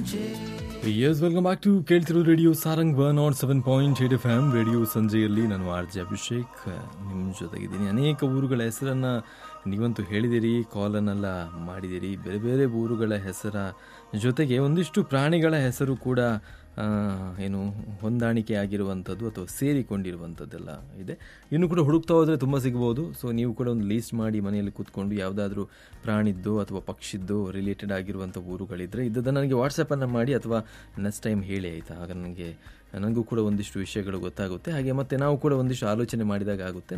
S welcome back to ಕೇಳ್ತಿರೋ radio Sarang one naught seven point eight F M radio ಸಂಜೆಯಲ್ಲಿ ನಾನು R J Abhishek ನಿಮ್ಮ ಜೊತೆಗಿದ್ದೀನಿ ಅನೇಕ ಊರುಗಳ ಹೆಸರನ್ನು ನೀವಂತೂ ಹೇಳಿದಿರಿ ಕಾಲನ್ನೆಲ್ಲ ಮಾಡಿದಿರಿ ಬೇರೆ ಬೇರೆ ಊರುಗಳ ಹೆಸರ ಜೊತೆಗೆ ಒಂದಿಷ್ಟು ಪ್ರಾಣಿಗಳ ಹೆಸರು ಕೂಡ ಆ, ಏನು ಹೊಂದಾಣಿಕೆ ಆಗಿರುವಂಥದ್ದು ಅಥವಾ ಸೇರಿಕೊಂಡಿರುವಂಥದ್ದೆಲ್ಲ ಇದೆ ಇನ್ನು ಕೂಡ ಹುಡುಕ್ತಾ ಹೋದರೆ ತುಂಬ ಸಿಗ್ಬೋದು ಸೊ ನೀವು ಕೂಡ ಒಂದು ಲೀಸ್ಟ್ ಮಾಡಿ ಮನೆಯಲ್ಲಿ ಕೂತ್ಕೊಂಡು ಯಾವುದಾದ್ರೂ ಪ್ರಾಣಿದ್ದು ಅಥವಾ ಪಕ್ಷಿದ್ದು ರಿಲೇಟೆಡ್ ಆಗಿರುವಂಥ ಊರುಗಳಿದ್ದರೆ ಇದ್ದದನ್ನು ನನಗೆ ವಾಟ್ಸಪ್ಪನ್ನು ಮಾಡಿ ಅಥವಾ ನೆಕ್ಸ್ಟ್ ಟೈಮ್ ಹೇಳಿ ಆಯಿತಾ ಆಗ ನನಗೆ ನನಗೂ ಕೂಡ ಒಂದಿಷ್ಟು ವಿಷಯಗಳು ಗೊತ್ತಾಗುತ್ತೆ ಹಾಗೆ ಮತ್ತೆ ನಾವು ಕೂಡ ಒಂದಿಷ್ಟು ಆಲೋಚನೆ ಮಾಡಿದಾಗ ಆಗುತ್ತೆ